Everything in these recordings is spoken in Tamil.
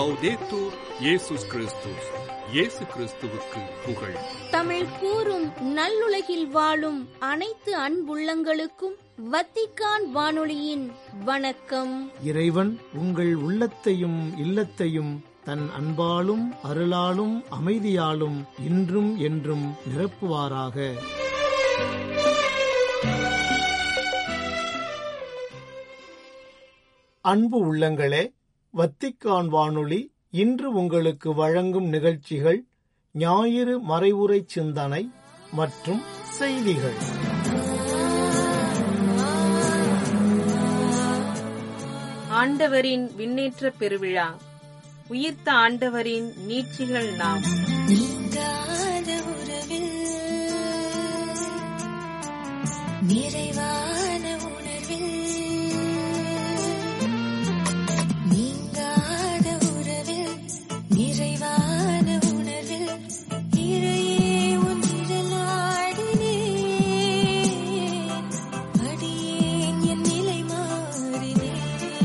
லவ்தேத்தூர் இயேசுஸ் கிறிஸ்துஸ் இயேசு கிறிஸ்துவுக்கு புகழ் தமிழ் கூறும் நல்லுலகில் வாழும் அனைத்து அன்புள்ளங்களுக்கும் வத்திக்கான் வானொலியின் வணக்கம் இறைவன் உங்கள் உள்ளத்தையும் இல்லத்தையும் தன் அன்பாலும் அருளாலும் அமைதியாலும் இன்றும் என்றும் நிரப்புவாராக அன்பு உள்ளங்களே வத்திக்கான் வானொலி இன்று உங்களுக்கு வழங்கும் நிகழ்ச்சிகள் ஞாயிறு மறைவுரை சிந்தனை மற்றும் செய்திகள் ஆண்டவரின் விண்ணேற்ற பெருவிழா உயிர்த்த ஆண்டவரின் நீட்சிகள் நாம் நீங்காத உறவில் நிறைவான உணர்வில் நீங்காத உறவில் நிறைவான உணர்வில் இறையே உன் நிழலாடினேன் அடியேன் என் நிலை மாறினேன்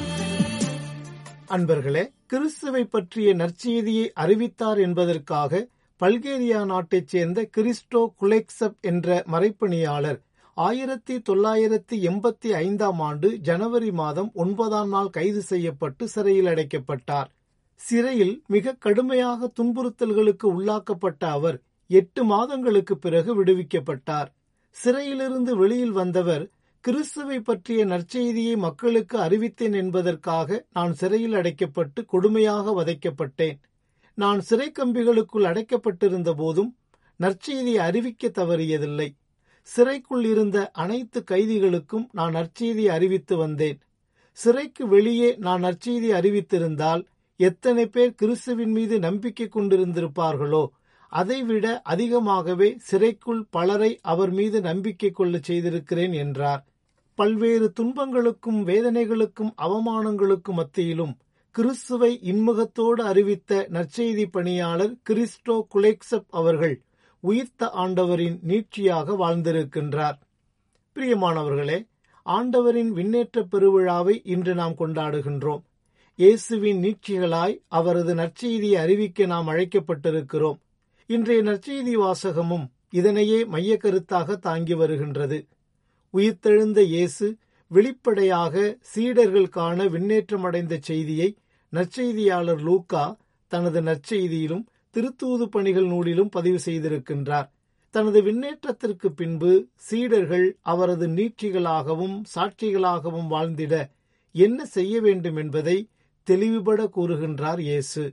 அன்பர்களே கிறிஸ்துவை பற்றிய நற்செய்தியை அறிவித்தார் என்பதற்காக பல்கேரியா நாட்டைச் சேர்ந்த கிறிஸ்டோ குலெக்சப் என்ற மறைப்பணியாளர் ஆயிரத்தி தொள்ளாயிரத்தி எண்பத்தி ஐந்தாம் ஆண்டு ஜனவரி மாதம் ஒன்பதாம் நாள் கைது செய்யப்பட்டு சிறையில் அடைக்கப்பட்டார் சிறையில் மிக கடுமையாக துன்புறுத்தல்களுக்கு உள்ளாக்கப்பட்ட அவர் எட்டு மாதங்களுக்கு பிறகு விடுவிக்கப்பட்டார் சிறையிலிருந்து வெளியில் வந்தவர் கிறிஸ்துவை பற்றிய நற்செய்தியை மக்களுக்கு அறிவித்தேன் என்பதற்காக நான் சிறையில் அடைக்கப்பட்டு கொடுமையாக வதைக்கப்பட்டேன் நான் சிறை கம்பிகளுக்குள் அடைக்கப்பட்டிருந்த போதும் நற்செய்தியை அறிவிக்க தவறியதில்லை சிறைக்குள் இருந்த அனைத்து கைதிகளுக்கும் நான் நற்செய்தியை அறிவித்து வந்தேன் சிறைக்கு வெளியே நான் நற்செய்தி அறிவித்திருந்தால் எத்தனை பேர் கிறிஸ்துவின் மீது நம்பிக்கை கொண்டிருந்திருப்பார்களோ அதைவிட அதிகமாகவே சிறைக்குள் பலரை அவர் மீது நம்பிக்கை கொள்ளச் செய்திருக்கிறேன் என்றார் பல்வேறு துன்பங்களுக்கும் வேதனைகளுக்கும் அவமானங்களுக்கும் மத்தியிலும் கிறிஸ்துவை இன்முகத்தோடு அறிவித்த நற்செய்தி பணியாளர் கிறிஸ்டோ குலெக்சப் அவர்கள் உயிர்த்த ஆண்டவரின் நீட்சியாக வாழ்ந்திருக்கின்றார் பிரியமானவர்களே ஆண்டவரின் விண்ணேற்ற பெருவிழாவை இன்று நாம் கொண்டாடுகின்றோம் இயேசுவின் நீட்சிகளாய் அவரது நற்செய்தியை அறிவிக்க நாம் அழைக்கப்பட்டிருக்கிறோம் இன்றைய நற்செய்தி வாசகமும் இதனையே மைய கருத்தாக தாங்கி வருகின்றது உயிர்த்தெழுந்த இயேசு வெளிப்படையாக சீடர்கள் காண விண்ணேற்றமடைந்த செய்தியை நற்செய்தியாளர் லூக்கா தனது நற்செய்தியிலும் திருத்தூது பணிகள் நூலிலும் பதிவு செய்திருக்கின்றார் தனது விண்ணேற்றத்திற்கு பின்பு சீடர்கள் அவரது நீட்சிகளாகவும் சாட்சிகளாகவும் வாழ்ந்திட என்ன செய்ய வேண்டும் என்பதை தெளிவுபட கூறுகின்றார் இயேசு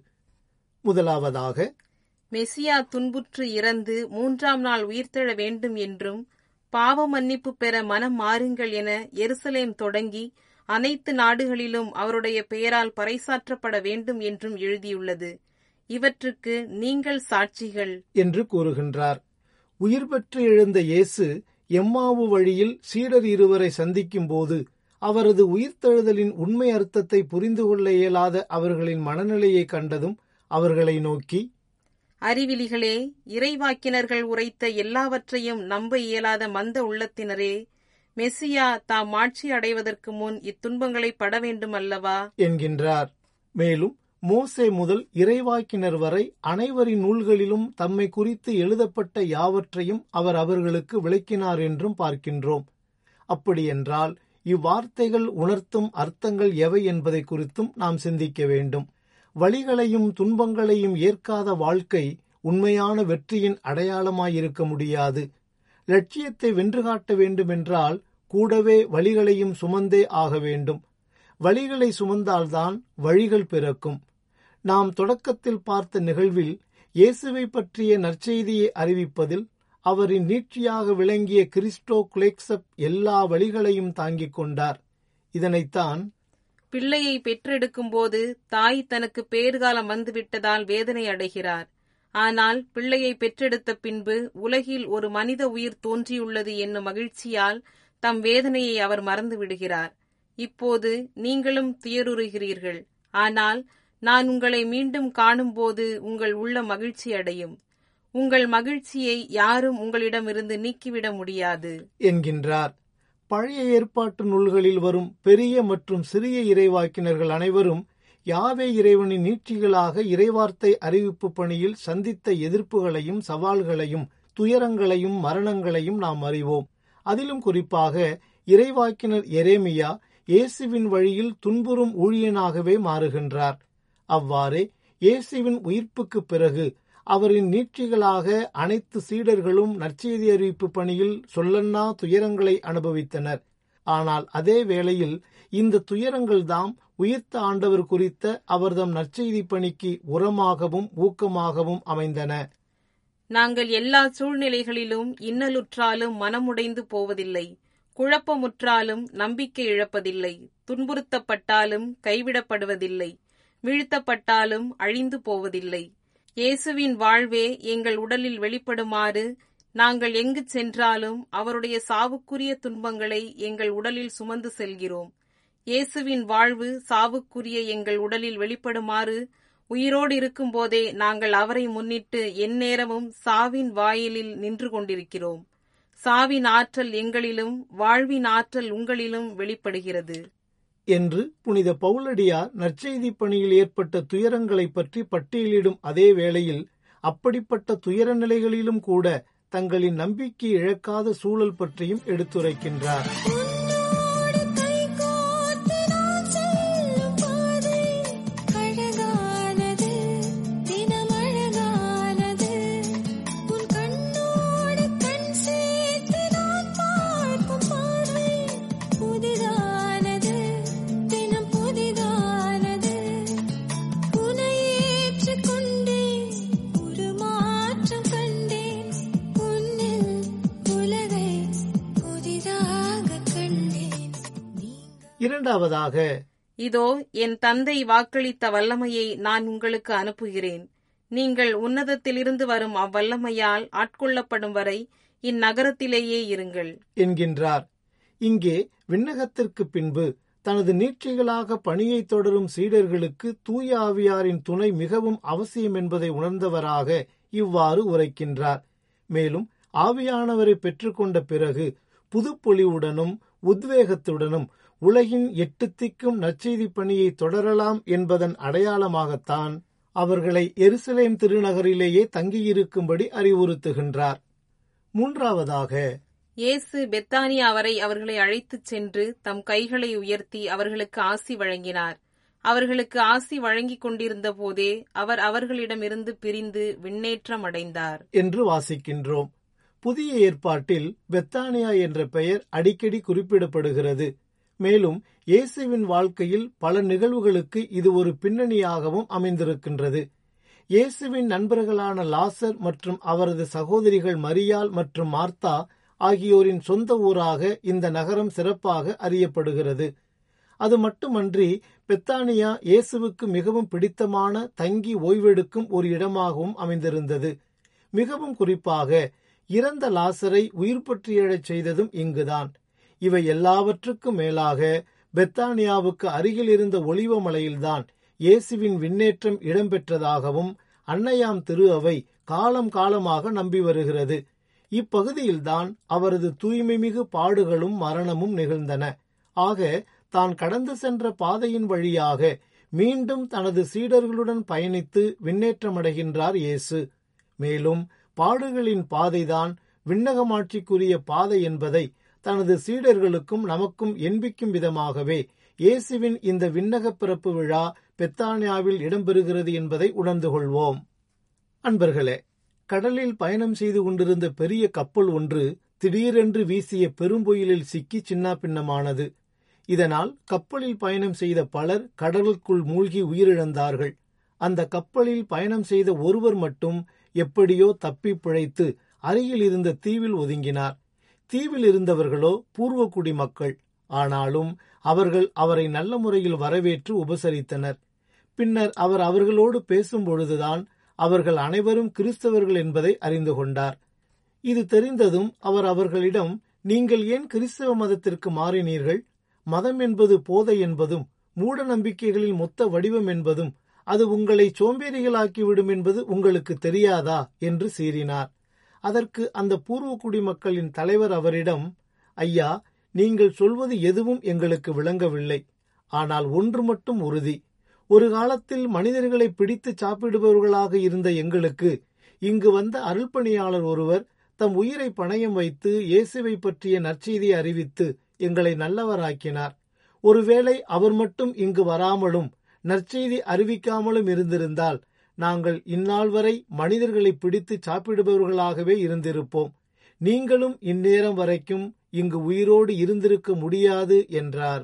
முதலாவதாக மெசியா துன்புற்று இறந்து மூன்றாம் நாள் உயிர்த்தெழ வேண்டும் என்றும் பாவ மன்னிப்பு பெற மனம் மாறுங்கள் என எருசலேம் தொடங்கி அனைத்து நாடுகளிலும் அவருடைய பெயரால் பறைசாற்றப்பட வேண்டும் என்றும் எழுதியுள்ளது இவற்றுக்கு நீங்கள் சாட்சிகள் என்று கூறுகின்றார் உயிர் பெற்று எழுந்த இயேசு எம்மாவு வழியில் சீடர் இருவரை சந்திக்கும் போது அவரது உயிர்த்தெழுதலின் உண்மை அர்த்தத்தை புரிந்து கொள்ள இயலாத அவர்களின் மனநிலையை கண்டதும் அவர்களை நோக்கி அறிவிலிகளே இறைவாக்கினர்கள் உரைத்த எல்லாவற்றையும் நம்ப இயலாத மந்த உள்ளத்தினரே மெசியா தாம் ஆட்சி அடைவதற்கு முன் இத்துன்பங்களை பட வேண்டும் அல்லவா என்கின்றார் மேலும் மோசே முதல் இறைவாக்கினர் வரை அனைவரின் நூல்களிலும் தம்மை குறித்து எழுதப்பட்ட யாவற்றையும் அவர் அவர்களுக்கு விளக்கினார் என்றும் பார்க்கின்றோம் அப்படியென்றால் இவ்வார்த்தைகள் உணர்த்தும் அர்த்தங்கள் எவை என்பதை குறித்தும் நாம் சிந்திக்க வேண்டும் வழிகளையும் துன்பங்களையும் ஏற்காத வாழ்க்கை உண்மையான வெற்றியின் அடையாளமாயிருக்க முடியாது லட்சியத்தை வென்று காட்ட வேண்டுமென்றால் கூடவே வழிகளையும் சுமந்தே ஆக வேண்டும் வழிகளை சுமந்தால்தான் வழிகள் பிறக்கும் நாம் தொடக்கத்தில் பார்த்த நிகழ்வில் இயேசுவை பற்றிய நற்செய்தியை அறிவிப்பதில் அவரின் நீட்சியாக விளங்கிய கிறிஸ்டோ குலெக்சப் எல்லா வழிகளையும் தாங்கிக் கொண்டார் இதனைத்தான் பிள்ளையை பெற்றெடுக்கும் போது தாய் தனக்கு பேறுகாலம் வந்துவிட்டதால் வேதனை அடைகிறார் ஆனால் பிள்ளையை பெற்றெடுத்த பின்பு உலகில் ஒரு மனித உயிர் தோன்றியுள்ளது என்னும் மகிழ்ச்சியால் தம் வேதனையை அவர் மறந்து விடுகிறார் இப்போது நீங்களும் துயருறுகிறீர்கள் ஆனால் நான் உங்களை மீண்டும் காணும்போது உங்கள் உள்ள மகிழ்ச்சி அடையும் உங்கள் மகிழ்ச்சியை யாரும் உங்களிடமிருந்து நீக்கிவிட முடியாது என்கின்றார் பழைய ஏற்பாட்டு நூல்களில் வரும் பெரிய மற்றும் சிறிய இறைவாக்கினர்கள் அனைவரும் யாவே இறைவனின் நீட்சிகளாக இறைவார்த்தை அறிவிப்பு பணியில் சந்தித்த எதிர்ப்புகளையும் சவால்களையும் துயரங்களையும் மரணங்களையும் நாம் அறிவோம் அதிலும் குறிப்பாக இறைவாக்கினர் எரேமியா இயேசுவின் வழியில் துன்புறும் ஊழியனாகவே மாறுகின்றார் அவ்வாறே இயேசுவின் உயிர்ப்புக்குப் பிறகு அவரின் நீட்சிகளாக அனைத்து சீடர்களும் நற்செய்தி அறிவிப்பு பணியில் சொல்லன்னா துயரங்களை அனுபவித்தனர் ஆனால் அதே வேளையில் இந்த துயரங்கள்தாம் உயிர்த்த ஆண்டவர் குறித்த அவர்தம் நற்செய்தி பணிக்கு உரமாகவும் ஊக்கமாகவும் அமைந்தன நாங்கள் எல்லா சூழ்நிலைகளிலும் இன்னலுற்றாலும் மனமுடைந்து போவதில்லை குழப்பமுற்றாலும் நம்பிக்கை இழப்பதில்லை துன்புறுத்தப்பட்டாலும் கைவிடப்படுவதில்லை வீழ்த்தப்பட்டாலும் அழிந்து போவதில்லை இயேசுவின் வாழ்வே எங்கள் உடலில் வெளிப்படுமாறு நாங்கள் எங்கு சென்றாலும் அவருடைய சாவுக்குரிய துன்பங்களை எங்கள் உடலில் சுமந்து செல்கிறோம் இயேசுவின் வாழ்வு சாவுக்குரிய எங்கள் உடலில் வெளிப்படுமாறு உயிரோடு இருக்கும்போதே நாங்கள் அவரை முன்னிட்டு எந்நேரமும் சாவின் வாயிலில் நின்று கொண்டிருக்கிறோம் சாவின் ஆற்றல் எங்களிலும் வாழ்வின் ஆற்றல் உங்களிலும் வெளிப்படுகிறது என்று புனித பவுலடியார் நற்செய்தி பணியில் ஏற்பட்ட துயரங்களைப் பற்றி பட்டியலிடும் அதே வேளையில் அப்படிப்பட்ட துயர நிலைகளிலும் கூட தங்களின் நம்பிக்கை இழக்காத சூழல் பற்றியும் எடுத்துரைக்கின்றார் உன்னோடு கைகோர்த்து நான் செல்லும் பாதை அழகானது தினம் அழகானது உன் கண்ணோடு கண் சேர்த்து நான் பார்க்கும் பார்வை புதிதானது தினம் புதிதானது உன்னை ஏற்றுக்கொண்டேன் ஒரு மாற்றம் கண்டேன் உன்னில் உலகை புதிதாக கண்டேன் நீங்க இரண்டாவதாக இதோ என் தந்தை வாக்களித்த வல்லமையை நான் உங்களுக்கு அனுப்புகிறேன் நீங்கள் உன்னதத்திலிருந்து வரும் அவ்வல்லமையால் ஆட்கொள்ளப்படும் வரை இந்நகரத்திலேயே இருங்கள் என்கின்றார் இங்கே விண்ணகத்திற்கு பின்பு தனது நீட்சிகளாக பணியை தொடரும் சீடர்களுக்கு தூய ஆவியாரின் துணை மிகவும் அவசியம் என்பதை உணர்ந்தவராக இவ்வாறு உரைக்கின்றார் மேலும் ஆவியானவரை பெற்றுக்கொண்ட பிறகு புதுப்பொலிவுடனும் உத்வேகத்துடனும் உலகின் எட்டு திக்கும் நற்செய்தி பணியை தொடரலாம் என்பதன் அடையாளமாகத்தான் அவர்களை எருசலேம் திருநகரிலேயே தங்கியிருக்கும்படி அறிவுறுத்துகின்றார் மூன்றாவதாக இயேசு பெத்தானியா வரை அவர்களை அழைத்துச் சென்று தம் கைகளை உயர்த்தி அவர்களுக்கு ஆசி வழங்கினார் அவர்களுக்கு ஆசி வழங்கிக் கொண்டிருந்த போதே அவர் அவர்களிடமிருந்து பிரிந்து விண்ணேற்றம் அடைந்தார் என்று வாசிக்கின்றோம் புதிய ஏற்பாட்டில் பெத்தானியா என்ற பெயர் அடிக்கடி குறிப்பிடப்படுகிறது மேலும் இயேசுவின் வாழ்க்கையில் பல நிகழ்வுகளுக்கு இது ஒரு பின்னணியாகவும் அமைந்திருக்கின்றது இயேசுவின் நண்பர்களான லாசர் மற்றும் அவரது சகோதரிகள் மரியாள் மற்றும் மார்த்தா ஆகியோரின் சொந்த ஊராக இந்த நகரம் சிறப்பாக அறியப்படுகிறது அது மட்டுமன்றி பெத்தானியா இயேசுவுக்கு மிகவும் பிடித்தமான தங்கி ஓய்வெடுக்கும் ஒரு இடமாகவும் அமைந்திருந்தது மிகவும் குறிப்பாக இறந்த லாசரை உயிர் பற்றி எழச் செய்ததும் இங்குதான் இவை எல்லாவற்றுக்கும் மேலாக பெத்தானியாவுக்கு அருகில் இருந்த ஒளிவ மலையில்தான் இயேசுவின் விண்ணேற்றம் இடம்பெற்றதாகவும் அன்னையாம் திரு அவை காலம் காலமாக நம்பி வருகிறது இப்பகுதியில்தான் அவரது தூய்மைமிகு பாடுகளும் மரணமும் நிகழ்ந்தன ஆக தான் கடந்து சென்ற பாதையின் வழியாக மீண்டும் தனது சீடர்களுடன் பயணித்து விண்ணேற்றமடைகின்றார் இயேசு மேலும் பாடுகளின் பாதைதான் விண்ணகமாட்சிக்குரிய பாதை என்பதை தனது சீடர்களுக்கும் நமக்கும் என்பிக்கும் விதமாகவே இயேசுவின் இந்த விண்ணகப் பிறப்பு விழா பெத்தானியாவில் இடம்பெறுகிறது என்பதை உணர்ந்து கொள்வோம் அன்பர்களே கடலில் பயணம் செய்து கொண்டிருந்த பெரிய கப்பல் ஒன்று திடீரென்று வீசிய பெரும்புயலில் சிக்கி சின்னாபின்னமானது இதனால் கப்பலில் பயணம் செய்த பலர் கடலுக்குள் மூழ்கி உயிரிழந்தார்கள் அந்த கப்பலில் பயணம் செய்த ஒருவர் மட்டும் எப்படியோ தப்பி பிழைத்து அருகில் இருந்த தீவில் ஒதுங்கினார் தீவில் இருந்தவர்களோ பூர்வக்குடி மக்கள் ஆனாலும் அவர்கள் அவரை நல்ல முறையில் வரவேற்று உபசரித்தனர் பின்னர் அவர் அவர்களோடு பேசும்பொழுதுதான் அவர்கள் அனைவரும் கிறிஸ்தவர்கள் என்பதை அறிந்து கொண்டார் இது தெரிந்ததும் அவர் அவர்களிடம் நீங்கள் ஏன் கிறிஸ்தவ மதத்திற்கு மாறினீர்கள் மதம் என்பது போதை என்பதும் மூட நம்பிக்கைகளில் மொத்த வடிவம் என்பதும் அது உங்களை சோம்பேறிகளாக்கிவிடும் என்பது உங்களுக்கு தெரியாதா என்று சீறினார் அதற்கு அந்த பூர்வக்குடி மக்களின் தலைவர் அவரிடம் ஐயா நீங்கள் சொல்வது எதுவும் எங்களுக்கு விளங்கவில்லை ஆனால் ஒன்று மட்டும் உறுதி ஒரு காலத்தில் மனிதர்களை பிடித்து சாப்பிடுபவர்களாக இருந்த எங்களுக்கு இங்கு வந்த அருள்பணியாளர் ஒருவர் தம் உயிரை பணயம் வைத்து இயேசுவை பற்றிய நற்செய்தியை அறிவித்து எங்களை நல்லவராக்கினார் ஒருவேளை அவர் மட்டும் இங்கு வராமலும் நற்செய்தி அறிவிக்காமலும் இருந்திருந்தால் நாங்கள் இந்நாள் வரை மனிதர்களை பிடித்து சாப்பிடுபவர்களாகவே இருந்திருப்போம் நீங்களும் இந்நேரம் வரைக்கும் இங்கு உயிரோடு இருந்திருக்க முடியாது என்றார்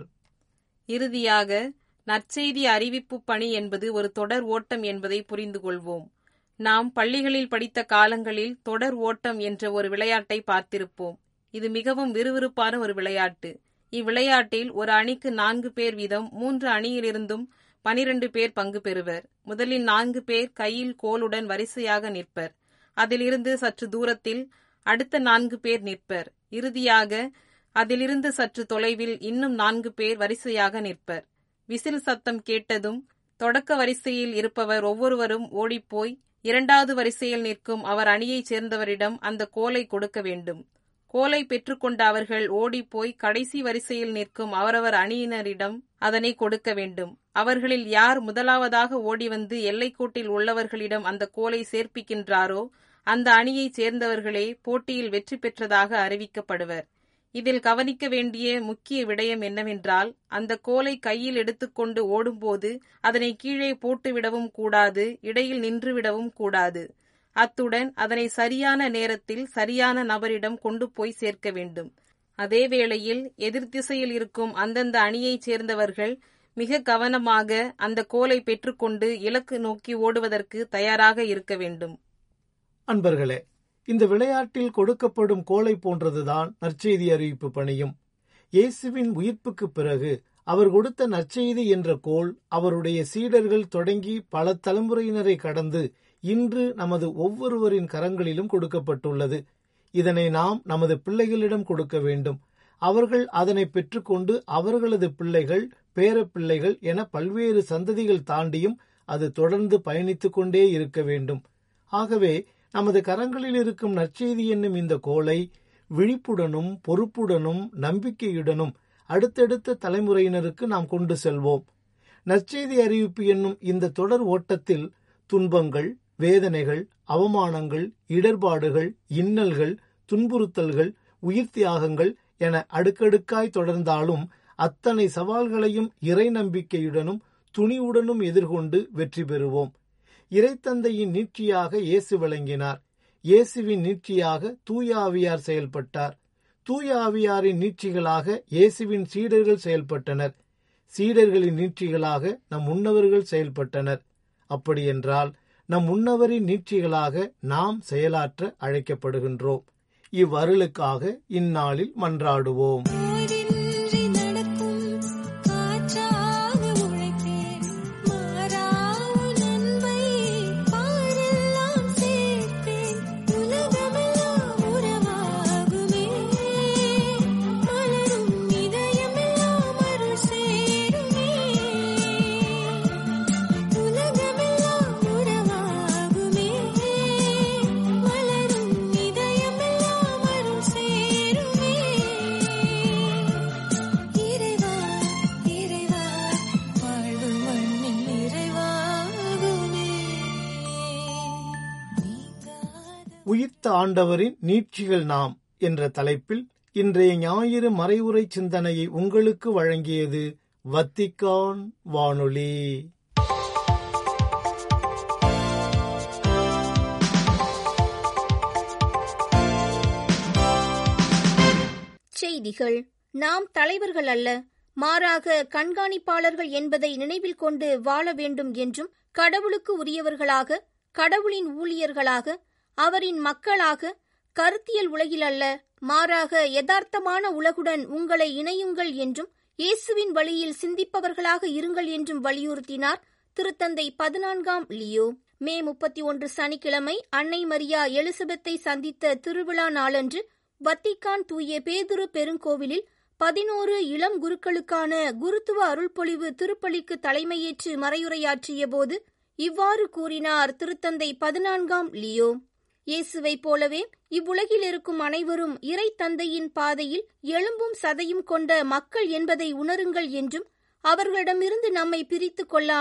இறுதியாக நற்செய்தி அறிவிப்பு பணி என்பது ஒரு தொடர் ஓட்டம் என்பதை புரிந்து கொள்வோம் நாம் பள்ளிகளில் படித்த காலங்களில் தொடர் ஓட்டம் என்ற ஒரு விளையாட்டை பார்த்திருப்போம் இது மிகவும் விறுவிறுப்பான ஒரு விளையாட்டு இவ்விளையாட்டில் ஒரு அணிக்கு நான்கு பேர் வீதம் மூன்று அணியிலிருந்தும் பனிரெண்டு பேர் பங்கு பெறுவர் முதலில் நான்கு பேர் கையில் கோலுடன் வரிசையாக நிற்பர் அதிலிருந்து சற்று தூரத்தில் அடுத்த நான்கு பேர் நிற்பர் இறுதியாக அதிலிருந்து சற்று தொலைவில் இன்னும் நான்கு பேர் வரிசையாக நிற்பர் விசில் சத்தம் கேட்டதும் தொடக்க வரிசையில் இருப்பவர் ஒவ்வொருவரும் ஓடிப்போய் இரண்டாவது வரிசையில் நிற்கும் அவர் அணியைச் சேர்ந்தவரிடம் அந்த கோலை கொடுக்க வேண்டும் கோலை பெற்றுக்கொண்ட அவர்கள் ஓடிப்போய் கடைசி வரிசையில் நிற்கும் அவரவர் அணியினரிடம் அதனை கொடுக்க வேண்டும் அவர்களில் யார் முதலாவதாக ஓடி வந்து எல்லைக்கோட்டில் உள்ளவர்களிடம் அந்த கோலை சேர்ப்பிக்கின்றாரோ அந்த அணியைச் சேர்ந்தவர்களே போட்டியில் வெற்றி பெற்றதாக அறிவிக்கப்படுவர் இதில் கவனிக்க வேண்டிய முக்கிய விடயம் என்னவென்றால் அந்த கோலை கையில் எடுத்துக்கொண்டு ஓடும்போது அதனை கீழே போட்டுவிடவும் கூடாது இடையில் நின்றுவிடவும் கூடாது அத்துடன் அதனை சரியான நேரத்தில் சரியான நபரிடம் கொண்டு போய் சேர்க்க வேண்டும் அதே வேளையில் எதிர் திசையில் இருக்கும் அந்தந்த அணியைச் சேர்ந்தவர்கள் மிக கவனமாக அந்த கோலை பெற்றுக்கொண்டு இலக்கு நோக்கி ஓடுவதற்கு தயாராக இருக்க வேண்டும் அன்பர்களே இந்த விளையாட்டில் கொடுக்கப்படும் கோலை போன்றதுதான் நற்செய்தி அறிவிப்பு பணியும் இயேசுவின் உயிர்ப்புக்குப் பிறகு அவர் கொடுத்த நற்செய்தி என்ற கோல் அவருடைய சீடர்கள் தொடங்கி பல தலைமுறையினரை கடந்து இன்று நமது ஒவ்வொருவரின் கரங்களிலும் கொடுக்கப்பட்டுள்ளது இதனை நாம் நமது பிள்ளைகளிடம் கொடுக்க வேண்டும் அவர்கள் அதனை பெற்றுக்கொண்டு அவர்களது பிள்ளைகள் பேரப்பிள்ளைகள் என பல்வேறு சந்ததிகள் தாண்டியும் அது தொடர்ந்து பயணித்துக் கொண்டே இருக்க வேண்டும் ஆகவே நமது கரங்களில் இருக்கும் நற்செய்தி என்னும் இந்த கோலை விழிப்புடனும் பொறுப்புடனும் நம்பிக்கையுடனும் அடுத்தடுத்த தலைமுறையினருக்கு நாம் கொண்டு செல்வோம் நற்செய்தி அறிவிப்பு என்னும் இந்த தொடர் ஓட்டத்தில் துன்பங்கள் வேதனைகள் அவமானங்கள் இடர்பாடுகள் இன்னல்கள் துன்புறுத்தல்கள் உயிர் தியாகங்கள் என அடுக்கடுக்காய் தொடர்ந்தாலும் அத்தனை சவால்களையும் இறை நம்பிக்கையுடனும் துணிவுடனும் எதிர்கொண்டு வெற்றி பெறுவோம் இறைத்தந்தையின் நீட்சியாக இயேசு விளங்கினார் இயேசுவின் நீட்சியாக தூய ஆவியார் செயல்பட்டார் தூய ஆவியாரின் நீட்சிகளாக இயேசுவின் சீடர்கள் செயல்பட்டனர் சீடர்களின் நீட்சிகளாக நம் முன்னவர்கள் செயல்பட்டனர் அப்படியென்றால் நம் முன்னவரின் நீட்சிகளாக நாம் செயலாற்ற அழைக்கப்படுகின்றோம் இவ்வருளுக்காக இந்நாளில் மன்றாடுவோம் போரின்றி நடக்கும் காற்றாக உழைப்பேன் மாறாவும் நன்மை பாரெல்லாம் சேர்ப்பேன் உலகமெல்லாம் உறவாகுமே மலரும் இதயமெல்லாம் அருள் சேருமே உலகமெல்லாம் உறவாகுமே மலரும் இதயமெல்லாம் அருள் சேருமே இறைவா இறைவா வாழ்வு மண்ணில் நிறைவாகுமே நீங்காத உயிர்த்த ஆண்டவரின் நீட்சிகள் நாம் என்ற தலைப்பில் இன்றைய ஞாயிறு மறைவுரை சிந்தனையை உங்களுக்கு வழங்கியது வத்திக்கான் வானொலி செய்திகள் நாம் தலைவர்கள் அல்ல மாறாக கண்காணிப்பாளர்கள் என்பதை நினைவில் கொண்டு வாழ வேண்டும் என்றும் கடவுளுக்கு உரியவர்களாக கடவுளின் ஊழியர்களாக அவரின் மக்களாக கருத்தியல் உலகில் அல்ல மாறாக யதார்த்தமான உலகுடன் உங்களை இணையுங்கள் என்றும் இயேசுவின் வழியில் சிந்திப்பவர்களாக இருங்கள் என்றும் வலியுறுத்தினார் திருத்தந்தை பதினான்காம் லியோ மே முப்பத்தி ஒன்று சனிக்கிழமை அன்னை மரியா எலிசபெத்தை சந்தித்த திருவிழா நாளன்று வத்திக்கான் தூய பேதுரு பெருங்கோவிலில் பதினோரு இளம் குருக்களுக்கான குருத்துவ அருள்பொழிவு திருப்பலிக்கு தலைமையேற்று மறையுரையாற்றிய போது இவ்வாறு கூறினார் திருத்தந்தை பதினான்காம் லியோ இயேசுவைப் போலவே இவ்வுலகில் இருக்கும் அனைவரும் இறை தந்தையின் பாதையில் எலும்பும் சதையும் கொண்ட மக்கள் என்பதை உணருங்கள் என்றும் அவர்களிடமிருந்து நம்மை பிரித்துக் கொள்ளாமல்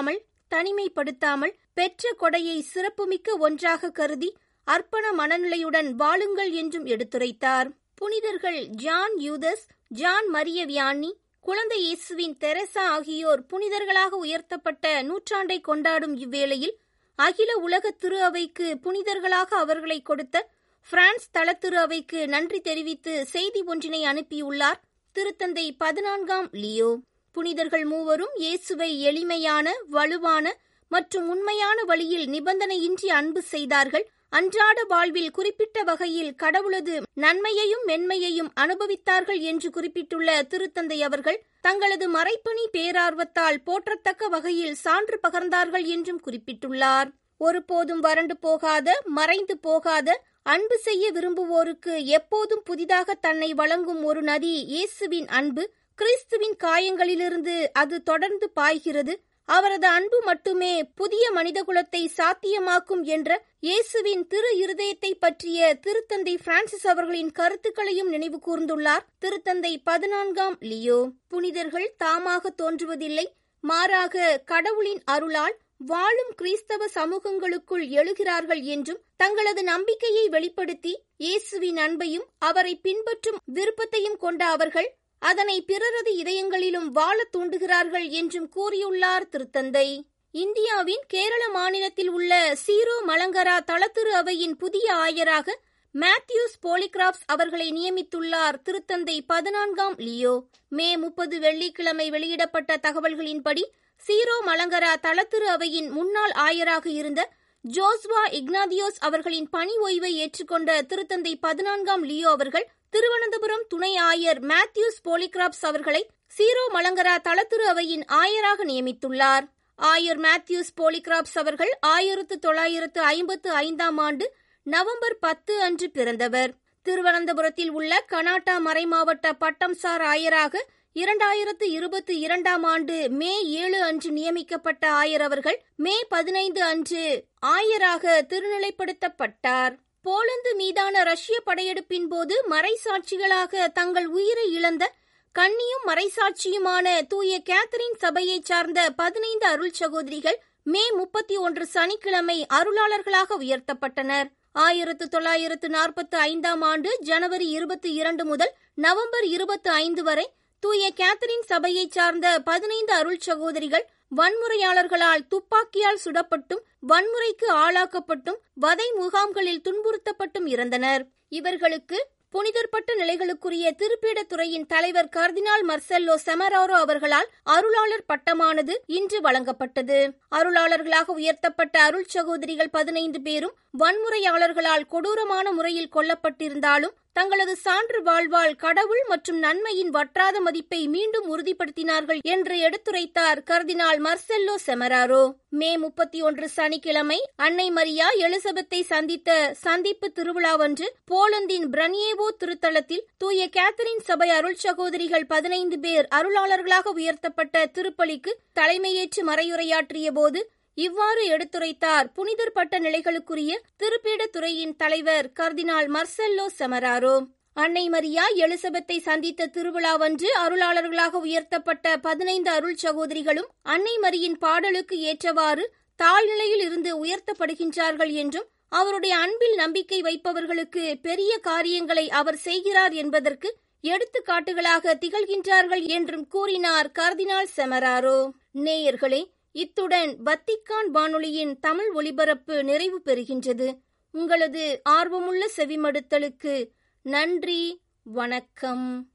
தனிமைப்படுத்தாமல் பெற்ற கொடையை சிறப்புமிக்க ஒன்றாக கருதி அர்ப்பண மனநிலையுடன் வாழுங்கள் என்றும் எடுத்துரைத்தார் புனிதர்கள் John Judas John Maria Vianney குழந்தை இயேசுவின் தெரசா ஆகியோர் புனிதர்களாக உயர்த்தப்பட்ட நூற்றாண்டை கொண்டாடும் இவ்வேளையில் அகில உலக திரு அவைக்கு புனிதர்களாக அவர்களை கொடுத்த பிரான்ஸ் தள திரு அவைக்கு நன்றி தெரிவித்து செய்தி ஒன்றினை அனுப்பியுள்ளார் திருத்தந்தை பதினான்காம் லியோ புனிதர்கள் மூவரும் இயேசுவை எளிமையான வலுவான மற்றும் உண்மையான வழியில் நிபந்தனையின்றி அன்பு செய்தார்கள் அன்றாட வாழ்வில் குறிப்பிட்ட வகையில் கடவுளது நன்மையையும் மென்மையையும் அனுபவித்தார்கள் என்று குறிப்பிட்டுள்ள திருத்தந்தை அவர்கள் தங்களது மறைப்பணி பேரார்வத்தால் போற்றத்தக்க வகையில் சான்று பகர்ந்தார்கள் என்றும் குறிப்பிட்டுள்ளார் ஒருபோதும் வறண்டு போகாத மறைந்து போகாத அன்பு செய்ய விரும்புவோருக்கு எப்போதும் புதிதாக தன்னை வழங்கும் ஒரு நதி இயேசுவின் அன்பு கிறிஸ்துவின் காயங்களிலிருந்து அது தொடர்ந்து பாய்கிறது அவரது அன்பு மட்டுமே புதிய மனிதகுலத்தை சாத்தியமாக்கும் என்ற இயேசுவின் திரு இருதயத்தை பற்றிய திருத்தந்தை பிரான்சிஸ் அவர்களின் கருத்துக்களையும் நினைவு கூர்ந்துள்ளார் திருத்தந்தை பதினான்காம் லியோ புனிதர்கள் தாமாக தோன்றுவதில்லை மாறாக கடவுளின் அருளால் வாழும் கிறிஸ்தவ சமூகங்களுக்குள் எழுகிறார்கள் என்றும் தங்களது நம்பிக்கையை வெளிப்படுத்தி இயேசுவின் அன்பையும் அவரை பின்பற்றும் விருப்பத்தையும் கொண்ட அவர்கள் அதனை பிறரது இதயங்களிலும் வாழத் தூண்டுகிறார்கள் என்றும் கூறியுள்ளார் திருத்தந்தை இந்தியாவின் கேரள மாநிலத்தில் உள்ள சீரோ மலங்கரா தளத்திரு அவையின் புதிய ஆயராக மேத்யூஸ் போலிகிராப்ஸ் அவர்களை நியமித்துள்ளார் திருத்தந்தை பதினான்காம் லியோ மே முப்பது வெள்ளிக்கிழமை வெளியிடப்பட்ட தகவல்களின்படி சீரோ மலங்கரா தளத்திரு அவையின் முன்னாள் ஆயராக இருந்த ஜோஸ்வா இக்னாதியோஸ் அவர்களின் பணி ஓய்வை ஏற்றுக்கொண்ட திருத்தந்தை பதினான்காம் லியோ அவர்கள் திருவனந்தபுரம் துணை ஆயர் மேத்யூஸ் போலிகிராப்ஸ் அவர்களை சீரோ மலங்கரா தளத்திரு அவையின் ஆயராக நியமித்துள்ளார் ஆயர் மேத்யூஸ் போலிகிராப்ஸ் அவர்கள் ஆயிரத்து தொள்ளாயிரத்து ஐம்பத்து ஐந்தாம் ஆண்டு நவம்பர் பத்து அன்று பிறந்தவர் திருவனந்தபுரத்தில் உள்ள கனாட்டா மறைமாவட்ட பட்டம்சார் ஆயராக இரண்டாயிரத்து இருபத்தி இரண்டாம் ஆண்டு மே ஏழு அன்று நியமிக்கப்பட்ட ஆயர் அவர்கள் மே பதினைந்து அன்று ஆயராக திருநிலைப்படுத்தப்பட்டார் போலந்து மீதான ரஷ்ய படையெடுப்பின் போது மறைசாட்சிகளாக தங்கள் உயிரை இழந்த கன்னியும் மறைசாட்சியுமான தூய கேத்தரின் சபையைச் சார்ந்த பதினைந்து அருள் சகோதரிகள் மே முப்பத்தி ஒன்று சனிக்கிழமை அருளாளர்களாக உயர்த்தப்பட்டனர் ஆயிரத்து தொள்ளாயிரத்து நாற்பத்தி ஐந்தாம் ஆண்டு ஜனவரி இருபத்தி இரண்டு முதல் நவம்பர் இருபத்தி ஐந்து வரை தூய கேத்தரின் சபையைச் சார்ந்த பதினைந்து அருள் சகோதரிகள் வன்முறையாளர்களால் துப்பாக்கியால் சுடப்பட்டும் வன்முறைக்கு ஆளாக்கப்பட்டும் வதை முகாம்களில் துன்புறுத்தப்பட்டும் இறந்தனர் இவர்களுக்கு புனிதர்பட்ட நிலைகளுக்குரிய திருப்பீடத்துறையின் தலைவர் கர்தினால் மர்செல்லோ செமராரோ அவர்களால் அருளாளர் பட்டமானது இன்று வழங்கப்பட்டது அருளாளர்களாக உயர்த்தப்பட்ட அருள் சகோதரிகள் பதினைந்து பேரும் வன்முறையாளர்களால் கொடூரமான முறையில் கொல்லப்பட்டிருந்தாலும் தங்களது சான்று வாழ்வால் கடவுள் மற்றும் நன்மையின் வற்றாத மதிப்பை மீண்டும் உறுதிப்படுத்தினார்கள் என்று எடுத்துரைத்தார் கர்தினால் மர்செல்லோ செமராரோ மே முப்பத்தி ஒன்று சனிக்கிழமை அன்னை மரியா எலிசபெத்தை சந்தித்த சந்திப்பு திருவிழாவன்று போலந்தின் பிரனியேவோ திருத்தலத்தில் தூய கேத்தரின் சபை அருள் சகோதரிகள் பதினைந்து பேர் அருளாளர்களாக உயர்த்தப்பட்ட திருப்பலிக்கு தலைமையேற்று மறையுரையாற்றிய போது இவ்வாறு எடுத்துரைத்தார் புனிதர் பட்ட நிலைகளுக்குரிய திருப்பீடத்துறையின் தலைவர் கர்தினால் மர்செல்லோ செமராரோ அன்னை மரியா எலிசபெத்தை சந்தித்த திருவிழாவன்று அருளாளர்களாக உயர்த்தப்பட்ட பதினைந்து அருள் சகோதரிகளும் அன்னை மரியின் பாடலுக்கு ஏற்றவாறு தாழ்நிலையில் இருந்து உயர்த்தப்படுகின்றார்கள் என்றும் அவருடைய அன்பில் நம்பிக்கை வைப்பவர்களுக்கு பெரிய காரியங்களை அவர் செய்கிறார் என்பதற்கு எடுத்துக்காட்டுகளாக திகழ்கின்றார்கள் என்றும் கூறினார் கர்தினால் செமராரோ நேயர்களே இத்துடன் வத்திக்கான் வானொலியின் தமிழ் ஒலிபரப்பு நிறைவு பெறுகின்றது உங்களது ஆர்வமுள்ள செவிமடுத்தலுக்கு நன்றி வணக்கம்